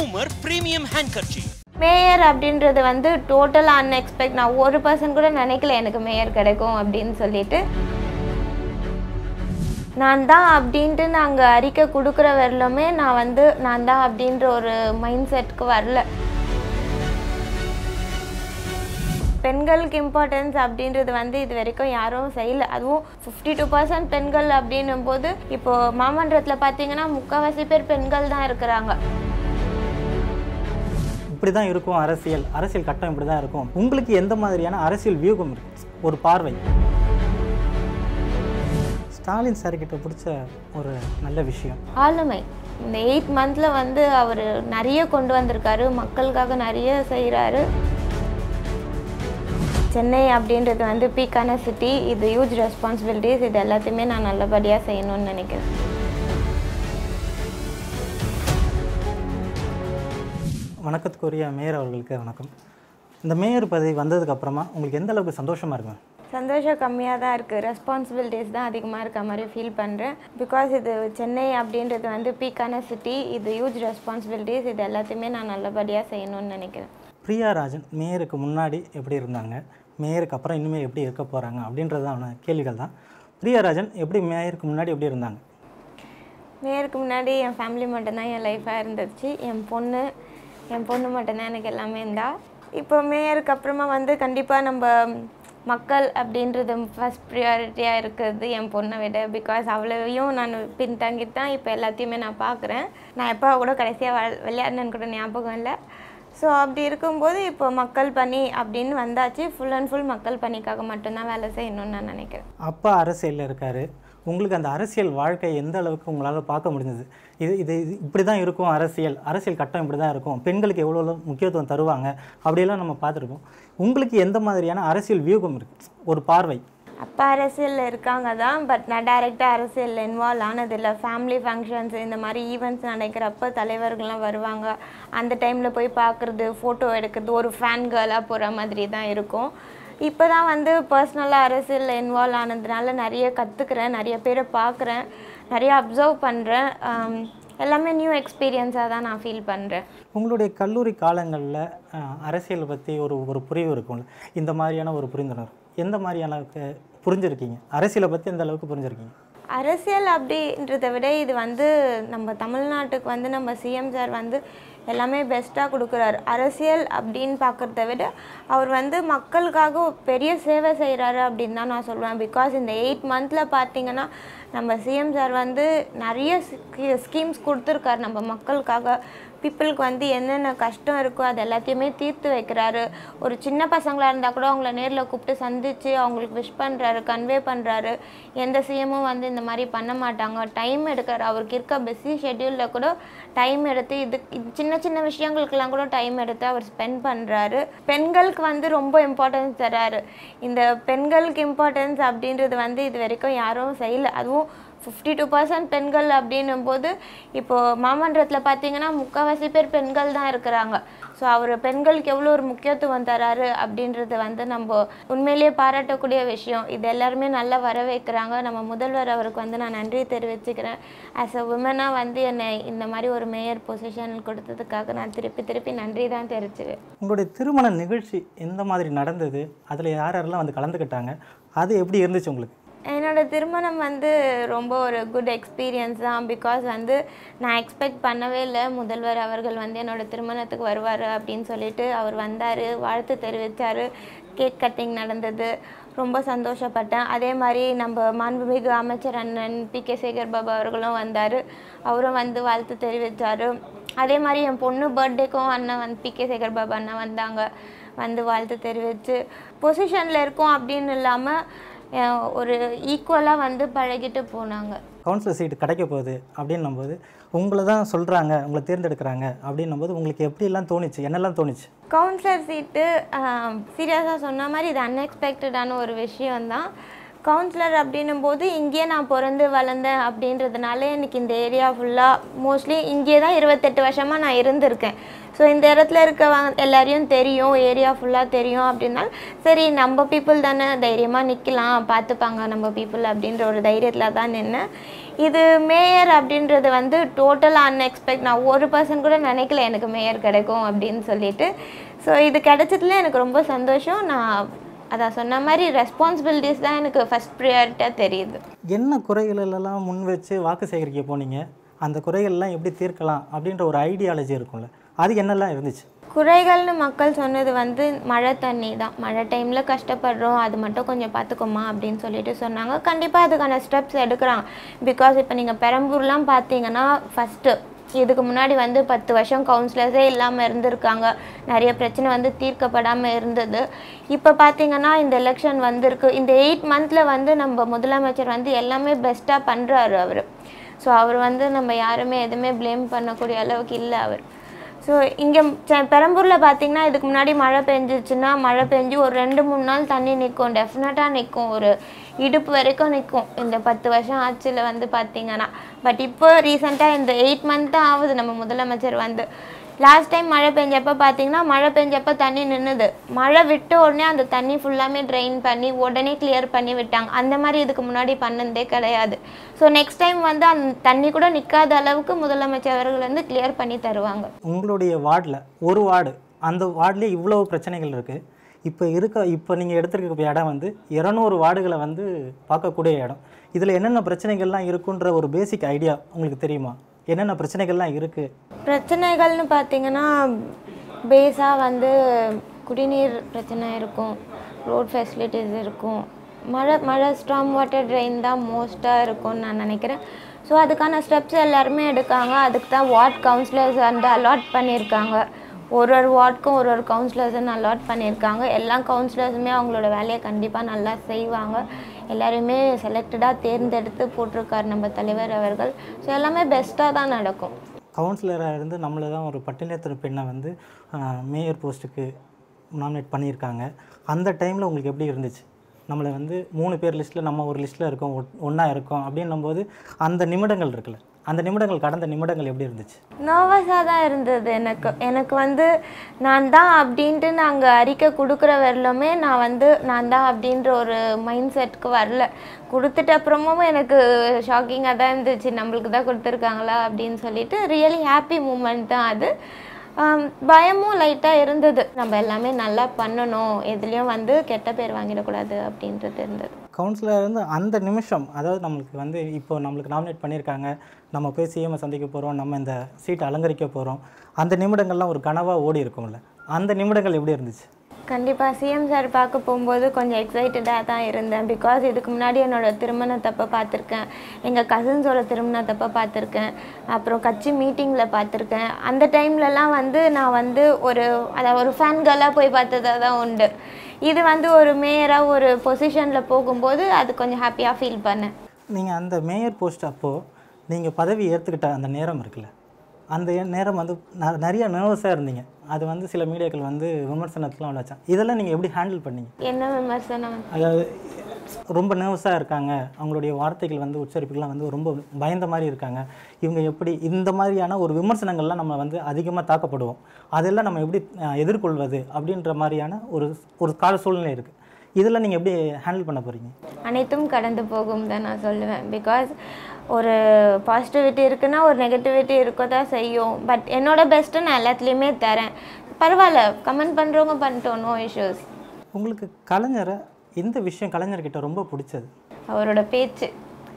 humour premium ஹேண்ட்கர்ச்சி mayor அப்படின்றது வந்து டோட்டலாக அன்எக்ஸ்பெக்ட் நான் ஒரு பர்சன் கூட நினைக்கல எனக்கு மேயர் கிடைக்கும் அப்படின்னு சொல்லிட்டு நான் தான் அப்படின்ட்டு நாங்கள் அறிக்கை கொடுக்குற வரலுமே நான் வந்து நான் தான் அப்படின்ற ஒரு மைண்ட் செட்க்கு வரல பெண்களுக்கு இம்பார்ட்டன்ஸ் அப்படின்றது வந்து இது வரைக்கும் யாரும் செய்யல அதுவும் ஃபிஃப்டி டூ பர்சன்ட் பெண்கள் அப்படின்னும் போது இப்போ மாமன்றத்தில் பார்த்தீங்கன்னா முக்கால்வாசி பேர் பெண்கள் தான் இருக்கிறாங்க இப்படி தான் இருக்கும் அரசியல் அரசியல் கட்டம் இப்படி தான் இருக்கும் உங்களுக்கு எந்த மாதிரியான அரசியல் வியூகம் இருக்கு ஒரு பார்வை ஸ்டாலின் சார் கிட்ட பிடிச்ச ஒரு நல்ல விஷயம் ஆளுமை இந்த எயிட் மந்தில் வந்து அவர் நிறைய கொண்டு வந்திருக்காரு மக்களுக்காக நிறைய செய்கிறாரு சென்னை அப்படின்றது வந்து பீக்கான சிட்டி இது ஹியூஜ் ரெஸ்பான்சிபிலிட்டிஸ் இது எல்லாத்தையுமே நான் நல்லபடியாக செய்யணும்னு நினைக்கிறேன் வணக்கத்துக்குரிய மேயர் அவர்களுக்கு வணக்கம் இந்த மேயர் பதவி வந்ததுக்கு அப்புறமா உங்களுக்கு எந்த அளவுக்கு சந்தோஷமா இருக்கும் சந்தோஷம் கம்மியாக தான் இருக்குது ரெஸ்பான்சிபிலிட்டிஸ் தான் அதிகமாக இருக்க மாதிரி ஃபீல் பண்ணுறேன் பிகாஸ் இது சென்னை அப்படின்றது வந்து பீக்கான சிட்டி இது ஹியூஜ் ரெஸ்பான்சிபிலிட்டிஸ் இது எல்லாத்தையுமே நான் நல்லபடியாக செய்யணும்னு நினைக்கிறேன் பிரியா ராஜன் மேயருக்கு முன்னாடி எப்படி இருந்தாங்க மேயருக்கு அப்புறம் இனிமேல் எப்படி இருக்க போகிறாங்க அப்படின்றதான கேள்விகள் தான் பிரியா ராஜன் எப்படி மேயருக்கு முன்னாடி எப்படி இருந்தாங்க மேயருக்கு முன்னாடி என் ஃபேமிலி மட்டும்தான் என் லைஃபாக இருந்துச்சு என் பொண்ணு என் பொண்ணு மட்டும்தான் எனக்கு எல்லாமே இருந்தா இப்போ மேயருக்கு அப்புறமா வந்து கண்டிப்பாக நம்ம மக்கள் அப்படின்றது ஃபஸ்ட் ப்ரியாரிட்டியாக இருக்கிறது என் பொண்ணை விட பிகாஸ் அவ்வளவையும் நான் பின்தங்கி தான் இப்போ எல்லாத்தையுமே நான் பார்க்குறேன் நான் எப்போ கூட கடைசியாக வ விளையாடினு கூட ஞாபகம் இல்லை ஸோ அப்படி இருக்கும்போது இப்போ மக்கள் பணி அப்படின்னு வந்தாச்சு ஃபுல் அண்ட் ஃபுல் மக்கள் பணிக்காக மட்டும்தான் வேலை செய்யணும்னு நான் நினைக்கிறேன் அப்பா அரசியலில் இருக்கார் உங்களுக்கு அந்த அரசியல் வாழ்க்கை எந்த அளவுக்கு உங்களால் பார்க்க முடிஞ்சது இது இது இது இப்படி தான் இருக்கும் அரசியல் அரசியல் கட்டம் இப்படி தான் இருக்கும் பெண்களுக்கு எவ்வளோ முக்கியத்துவம் தருவாங்க அப்படியெல்லாம் நம்ம பார்த்துருக்கோம் உங்களுக்கு எந்த மாதிரியான அரசியல் வியூகம் இருக்குது ஒரு பார்வை அப்பா அரசியலில் இருக்காங்க தான் பட் நான் டைரெக்டாக அரசியலில் இன்வால்வ் ஆனதில்லை ஃபேமிலி ஃபங்க்ஷன்ஸ் இந்த மாதிரி ஈவெண்ட்ஸ் நடக்கிறப்ப தலைவர்கள்லாம் வருவாங்க அந்த டைமில் போய் பார்க்குறது ஃபோட்டோ எடுக்கிறது ஒரு ஃபேன் கேர்ளாக போகிற மாதிரி தான் இருக்கும் இப்போ தான் வந்து பர்சனலாக அரசியலில் இன்வால்வ் ஆனதுனால நிறைய கற்றுக்குறேன் நிறைய பேரை பார்க்குறேன் நிறைய அப்சர்வ் பண்ணுறேன் எல்லாமே நியூ எக்ஸ்பீரியன்ஸாக தான் நான் ஃபீல் பண்ணுறேன் உங்களுடைய கல்லூரி காலங்களில் அரசியலை பற்றி ஒரு ஒரு புரிவு இருக்கும்ல இந்த மாதிரியான ஒரு புரிந்துணர்வு எந்த மாதிரியான அளவுக்கு புரிஞ்சிருக்கீங்க அரசியலை பற்றி எந்த அளவுக்கு புரிஞ்சிருக்கீங்க அரசியல் அப்படின்றத விட இது வந்து நம்ம தமிழ்நாட்டுக்கு வந்து நம்ம சிஎம் சார் வந்து எல்லாமே பெஸ்ட்டாக கொடுக்குறாரு அரசியல் அப்படின்னு பார்க்குறத விட அவர் வந்து மக்களுக்காக பெரிய சேவை செய்கிறாரு அப்படின்னு தான் நான் சொல்லுவேன் பிகாஸ் இந்த எயிட் மந்தில் பார்த்தீங்கன்னா நம்ம சிஎம் சார் வந்து நிறைய ஸ்கீம்ஸ் கொடுத்துருக்காரு நம்ம மக்களுக்காக பீப்புளுக்கு வந்து என்னென்ன கஷ்டம் இருக்கோ அது எல்லாத்தையுமே தீர்த்து வைக்கிறாரு ஒரு சின்ன பசங்களாக இருந்தால் கூட அவங்கள நேரில் கூப்பிட்டு சந்தித்து அவங்களுக்கு விஷ் பண்ணுறாரு கன்வே பண்ணுறாரு எந்த சிஎம்மும் வந்து இந்த மாதிரி பண்ண மாட்டாங்க டைம் எடுக்கிறார் அவருக்கு இருக்க பிஸி ஷெட்யூலில் கூட டைம் எடுத்து இது இது சின்ன சின்ன விஷயங்களுக்கெல்லாம் கூட டைம் எடுத்து அவர் ஸ்பெண்ட் பண்ணுறாரு பெண்களுக்கு வந்து ரொம்ப இம்பார்ட்டன்ஸ் தராரு இந்த பெண்களுக்கு இம்பார்ட்டன்ஸ் அப்படின்றது வந்து இது வரைக்கும் யாரும் செய்யல அதுவும் ஃபிஃப்டி டூ பர்சன்ட் பெண்கள் அப்படின்னும் போது இப்போது மாமன்றத்தில் பார்த்தீங்கன்னா முக்கால்வாசி பேர் பெண்கள் தான் இருக்கிறாங்க ஸோ அவர் பெண்களுக்கு எவ்வளோ ஒரு முக்கியத்துவம் தராரு அப்படின்றது வந்து நம்ம உண்மையிலேயே பாராட்டக்கூடிய விஷயம் இது எல்லாருமே நல்லா வரவேற்கிறாங்க நம்ம முதல்வர் அவருக்கு வந்து நான் நன்றி தெரிவிச்சுக்கிறேன் ஆஸ் அ உமனாக வந்து என்னை இந்த மாதிரி ஒரு மேயர் பொசிஷன் கொடுத்ததுக்காக நான் திருப்பி திருப்பி நன்றி தான் தெரிச்சுவேன் உங்களுடைய திருமண நிகழ்ச்சி எந்த மாதிரி நடந்தது அதில் யார் யாரெல்லாம் வந்து கலந்துக்கிட்டாங்க அது எப்படி இருந்துச்சு உங்களுக்கு என்னோட திருமணம் வந்து ரொம்ப ஒரு குட் எக்ஸ்பீரியன்ஸ் தான் பிகாஸ் வந்து நான் எக்ஸ்பெக்ட் பண்ணவே இல்லை முதல்வர் அவர்கள் வந்து என்னோட திருமணத்துக்கு வருவார் அப்படின்னு சொல்லிட்டு அவர் வந்தார் வாழ்த்து தெரிவித்தார் கேக் கட்டிங் நடந்தது ரொம்ப சந்தோஷப்பட்டேன் அதே மாதிரி நம்ம மாண்புமிகு அமைச்சர் அண்ணன் பி கே சேகர் பாபு அவர்களும் வந்தார் அவரும் வந்து வாழ்த்து தெரிவித்தார் அதே மாதிரி என் பொண்ணு பர்த்டேக்கும் அண்ணன் வந்து பி கே சேகர் பாபு அண்ணன் வந்தாங்க வந்து வாழ்த்து தெரிவித்து பொசிஷனில் இருக்கோம் அப்படின்னு இல்லாமல் அஹ் ஒரு ஈக்குவலாக வந்து பழகிட்டு போனாங்க கவுன்சிலர் சீட்டு கிடைக்க போகுது அப்படின்னும் போது உங்களை தான் சொல்கிறாங்க உங்களை தேர்ந்தெடுக்கிறாங்க அப்படின்னும் போது உங்களுக்கு எப்படியெல்லாம் தோணுச்சு என்னெல்லாம் தோணுச்சு கவுன்சிலர் சீட்டு சீரியஸாக சொன்ன மாதிரி இது அன்எக்ஸ்பெக்டடான ஒரு விஷயம்தான் கவுன்சிலர் அப்படின்னும் போது இங்கேயே நான் பிறந்து வளர்ந்தேன் அப்படின்றதுனால எனக்கு இந்த ஏரியா ஃபுல்லாக மோஸ்ட்லி இங்கே தான் இருபத்தெட்டு வருஷமாக நான் இருந்திருக்கேன் ஸோ இந்த இடத்துல இருக்கவங்க எல்லாரையும் தெரியும் ஏரியா ஃபுல்லாக தெரியும் அப்படின்னா சரி நம்ம பீப்புள் தானே தைரியமாக நிற்கலாம் பார்த்துப்பாங்க நம்ம பீப்புள் அப்படின்ற ஒரு தைரியத்தில் தான் நின்னேன் இது மேயர் அப்படின்றது வந்து டோட்டலாக அன்எக்ஸ்பெக்ட் நான் ஒரு பர்சன் கூட நினைக்கல எனக்கு மேயர் கிடைக்கும் அப்படின்னு சொல்லிட்டு ஸோ இது கிடைச்சதுல எனக்கு ரொம்ப சந்தோஷம் நான் அதான் சொன்ன மாதிரி ரெஸ்பான்சிபிலிட்டிஸ் தான் எனக்கு ஃபஸ்ட் ப்ரியாரிட்டியாக தெரியுது என்ன குறைகள் எல்லாம் முன் வச்சு வாக்கு சேகரிக்க போனீங்க அந்த குறைகள்லாம் எப்படி தீர்க்கலாம் அப்படின்ற ஒரு ஐடியாலஜி இருக்கும்ல அது என்னெல்லாம் இருந்துச்சு குறைகள்னு மக்கள் சொன்னது வந்து மழை தண்ணி தான் மழை டைமில் கஷ்டப்படுறோம் அது மட்டும் கொஞ்சம் பார்த்துக்கோமா அப்படின்னு சொல்லிட்டு சொன்னாங்க கண்டிப்பாக அதுக்கான ஸ்டெப்ஸ் எடுக்கிறாங்க பிகாஸ் இப்போ நீங்கள் பெரம்பூர்லாம் பார்த்தீங்கன்னா ஃபஸ்ட்டு இதுக்கு முன்னாடி வந்து பத்து வருஷம் கவுன்சிலர்ஸே இல்லாமல் இருந்திருக்காங்க நிறைய பிரச்சனை வந்து தீர்க்கப்படாமல் இருந்தது இப்போ பார்த்தீங்கன்னா இந்த எலெக்ஷன் வந்திருக்கு இந்த எயிட் மந்தில் வந்து நம்ம முதலமைச்சர் வந்து எல்லாமே பெஸ்ட்டாக பண்ணுறாரு அவர் ஸோ அவர் வந்து நம்ம யாருமே எதுவுமே ப்ளேம் பண்ணக்கூடிய அளவுக்கு இல்லை அவர் ஸோ இங்கே பெரம்பூரில் பார்த்தீங்கன்னா இதுக்கு முன்னாடி மழை பெஞ்சிச்சுன்னா மழை பெஞ்சு ஒரு ரெண்டு மூணு நாள் தண்ணி நிற்கும் டெஃபினட்டாக நிற்கும் ஒரு இடுப்பு வரைக்கும் நிற்கும் இந்த பத்து வருஷம் ஆட்சியில் வந்து பார்த்தீங்கன்னா பட் இப்போ ரீசெண்டாக இந்த எயிட் மந்த் தான் ஆகுது நம்ம முதலமைச்சர் வந்து லாஸ்ட் டைம் மழை பெஞ்சப்போ பார்த்தீங்கன்னா மழை பெஞ்சப்போ தண்ணி நின்றுது மழை விட்ட உடனே அந்த தண்ணி ஃபுல்லாமே ட்ரெயின் பண்ணி உடனே கிளியர் பண்ணி விட்டாங்க அந்த மாதிரி இதுக்கு முன்னாடி பண்ணதே கிடையாது ஸோ நெக்ஸ்ட் டைம் வந்து அந்த தண்ணி கூட நிற்காத அளவுக்கு முதலமைச்சர் அவர்கள் வந்து கிளியர் பண்ணி தருவாங்க உங்களுடைய வார்டில் ஒரு வார்டு அந்த வார்ட்லேயே இவ்வளோ பிரச்சனைகள் இருக்குது இப்போ இருக்க இப்போ நீங்கள் எடுத்துருக்க இடம் வந்து இரநூறு வார்டுகளை வந்து பார்க்கக்கூடிய இடம் இதில் என்னென்ன பிரச்சனைகள்லாம் இருக்குன்ற ஒரு பேசிக் ஐடியா உங்களுக்கு தெரியுமா என்னென்ன பிரச்சனைகள்லாம் இருக்குது பிரச்சனைகள்னு பார்த்தீங்கன்னா பேஸாக வந்து குடிநீர் பிரச்சனை இருக்கும் ரோட் ஃபெசிலிட்டிஸ் இருக்கும் மழை மழை ஸ்ட்ராங் வாட்டர் ட்ரெயின் தான் மோஸ்ட்டாக இருக்கும்னு நான் நினைக்கிறேன் ஸோ அதுக்கான ஸ்டெப்ஸ் எல்லாருமே எடுக்காங்க அதுக்கு தான் வார்ட் கவுன்சிலர்ஸ் வந்து அலாட் பண்ணியிருக்காங்க ஒரு ஒரு வார்டுக்கும் ஒரு ஒரு கவுன்சிலர்ஸ்னு அலாட் பண்ணியிருக்காங்க எல்லா கவுன்சிலர்ஸுமே அவங்களோட வேலையை கண்டிப்பாக நல்லா செய்வாங்க எல்லாரையுமே செலக்டடாக தேர்ந்தெடுத்து போட்டிருக்காரு நம்ம தலைவர் அவர்கள் ஸோ எல்லாமே பெஸ்ட்டாக தான் நடக்கும் கவுன்சிலராக இருந்து நம்மளை தான் ஒரு பட்டினத்திர பெண்ணை வந்து மேயர் போஸ்ட்டுக்கு நாமினேட் பண்ணியிருக்காங்க அந்த டைமில் உங்களுக்கு எப்படி இருந்துச்சு நம்மளை வந்து மூணு பேர் லிஸ்ட்டில் நம்ம ஒரு லிஸ்ட்டில் இருக்கோம் ஒன்றா இருக்கோம் அப்படின்னும் போது அந்த நிமிடங்கள் இருக்குல்ல அந்த நிமிடங்கள் கடந்த நிமிடங்கள் எப்படி இருந்துச்சு நர்வஸாக தான் இருந்தது எனக்கு எனக்கு வந்து நான் தான் அப்படின்ட்டு நாங்கள் அறிக்கை கொடுக்குற வரலுமே நான் வந்து நான் தான் அப்படின்ற ஒரு மைண்ட் செட்க்கு வரல கொடுத்துட்ட அப்புறமும் எனக்கு ஷாக்கிங்காக தான் இருந்துச்சு நம்மளுக்கு தான் கொடுத்துருக்காங்களா அப்படின்னு சொல்லிட்டு ரியலி ஹாப்பி மூமெண்ட் தான் அது ஆம், பயமும் லைட்டாக இருந்தது நம்ம எல்லாமே நல்லா பண்ணணும் எதுலேயும் வந்து கெட்ட பேர் வாங்கிடக்கூடாது அப்படின்றது இருந்தது கவுன்சிலர் வந்து அந்த நிமிஷம் அதாவது நம்மளுக்கு வந்து இப்போ நம்மளுக்கு நாமினேட் பண்ணியிருக்காங்க நம்ம போய் சிஎம்ஐ சந்திக்க போகிறோம் நம்ம இந்த சீட்டை அலங்கரிக்க போகிறோம் அந்த நிமிடங்கள்லாம் ஒரு கனவாக ஓடி இருக்கும்ல அந்த நிமிடங்கள் எப்படி இருந்துச்சு கண்டிப்பாக சிஎம் சார் பார்க்க போகும்போது கொஞ்சம் எக்ஸைட்டடாக தான் இருந்தேன் பிகாஸ் இதுக்கு முன்னாடி என்னோட திருமணத்தப்போ பார்த்துருக்கேன் எங்கள் கசின்ஸோட திருமணத்தப்போ பார்த்துருக்கேன் அப்புறம் கட்சி மீட்டிங்கில் பார்த்துருக்கேன் அந்த டைம்லலாம் வந்து நான் வந்து ஒரு அதாவது ஒரு ஃபேன் கேர்ளாக போய் பார்த்ததாக தான் உண்டு இது வந்து ஒரு மேயராக ஒரு பொசிஷனில் போகும்போது அது கொஞ்சம் ஹாப்பியாக ஃபீல் பண்ணேன் நீங்கள் அந்த மேயர் போஸ்ட் அப்போது நீங்கள் பதவி ஏற்றுக்கிட்ட அந்த நேரம் இருக்குல்ல அந்த ஏ- நேரம் வந்து ந- நிறைய நர்வஸாக இருந்தீங்க அது வந்து சில மீடியாக்கள் வந்து விமர்சனத்துலாம் வச்சாங்க இதெல்லாம் நீங்கள் எப்படி ஹேண்டில் பண்ணீங்க என்ன விமர்சனம் அதாவது ரொம்ப நர்வஸாக இருக்காங்க அவங்களுடைய வார்த்தைகள் வந்து உச்சரிப்புகள்லாம் வந்து ரொம்ப பயந்த மாதிரி இருக்காங்க இவங்க எப்படி இந்த மாதிரியான ஒரு விமர்சனங்கள்லாம் நம்ம வந்து அதிகமாக தாக்கப்படுவோம் அதெல்லாம் நம்ம எப்படி அஹ், எதிர்கொள்வது அப்படின்ற மாதிரியான ஒரு ஒரு கால சூழ்நிலை இருக்குது இதெல்லாம் நீங்கள் எப்படி ஹேண்டில் பண்ண போகிறீங்க அனைத்தும் கடந்து போகும் தான் நான் சொல்லுவேன் பிகாஸ் ஒரு பாசிட்டிவிட்டி இருக்குன்னா ஒரு நெகட்டிவிட்டி இருக்க தான் செய்யும் பட் என்னோட பெஸ்ட்டு நான் எல்லாத்துலேயுமே தரேன் பரவாயில்ல கமெண்ட் பண்ணுறவங்க பண்ணிட்டோம் நோ இஷ்யூஸ் உங்களுக்கு கலைஞரை எந்த விஷயம் கலைஞர்கிட்ட ரொம்ப பிடிச்சது அவரோட பேச்சு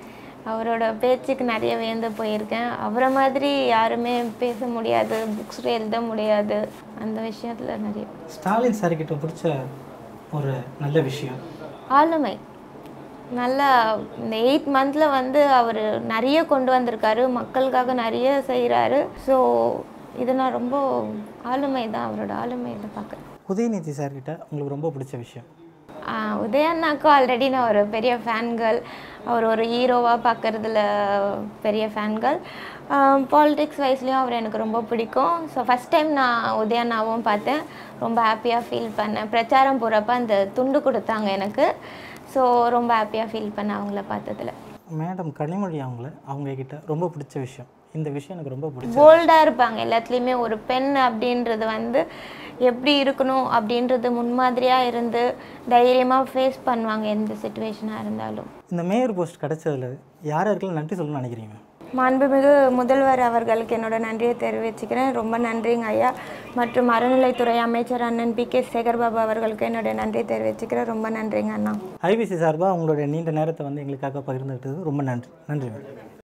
அவரோட பேச்சுக்கு நிறைய வியந்து போயிருக்கேன் அவரை மாதிரி யாருமே பேச முடியாது புக்ஸில் எழுத முடியாது அந்த விஷயத்தில் நிறைய ஸ்டாலின் சார்கிட்ட பிடிச்ச ஒரு நல்ல விஷயம் ஆளுமை நல்லா இந்த எயிட் மந்தில் வந்து அவர் நிறைய கொண்டு வந்திருக்காரு மக்களுக்காக நிறைய செய்கிறாரு ஸோ இது நான் ரொம்ப ஆளுமை தான் அவரோட ஆளுமை இதை பார்க்குறேன் உதயநிதி சார்கிட்ட உங்களுக்கு ரொம்ப பிடிச்ச விஷயம் உதயண்ணாக்கு ஆல்ரெடி நான் ஒரு பெரிய ஃபேன்கள் அவர் ஒரு ஹீரோவாக பார்க்குறதுல பெரிய ஃபேன்கள் பாலிடிக்ஸ் வைஸ்லேயும் அவர் எனக்கு ரொம்ப பிடிக்கும் ஸோ ஃபஸ்ட் டைம் நான் உதயண்ணாவும் பார்த்தேன் ரொம்ப ஹாப்பியாக ஃபீல் பண்ணேன் பிரச்சாரம் போகிறப்ப அந்த துண்டு கொடுத்தாங்க எனக்கு ஸோ ஸோ ரொம்ப ஹாப்பியாக ஃபீல் பண்ணேன் அவங்கள பார்த்ததுல மேடம் கனிமொழி அவங்கள அவங்க கிட்ட ரொம்ப பிடிச்ச விஷயம் இந்த விஷயம் எனக்கு ரொம்ப பிடிச்சது போல்டாக இருப்பாங்க எல்லாத்துலேயுமே ஒரு பெண் அப்படின்றது வந்து எப்படி இருக்கணும் அப்படின்றது முன்மாதிரியாக இருந்து தைரியமாக ஃபேஸ் பண்ணுவாங்க எந்த சுச்சுவேஷனாக இருந்தாலும் இந்த மேயர் போஸ்ட் கிடைச்சதுல யார் யாருக்கெல்லாம் நன்றி சொல்லணும்னு நினைக்கிறீங்க மாண்புமிகு முதல்வர் அவர்களுக்கு என்னோட நன்றியை தெரிவிச்சுக்கிறேன் ரொம்ப நன்றிங்க ஐயா மற்றும் அறநிலைத்துறை அமைச்சர் அண்ணன் பி கே சேகர்பாபு அவர்களுக்கு என்னோட நன்றி தெரிவிச்சுக்கிறேன் ரொம்ப நன்றிங்க அண்ணா ஐபிசி சார்பாக உங்களுடைய நீண்ட நேரத்தை வந்து எங்களுக்காக பகிர்ந்துக்கிட்டது ரொம்ப நன்றி நன்றி மேடம்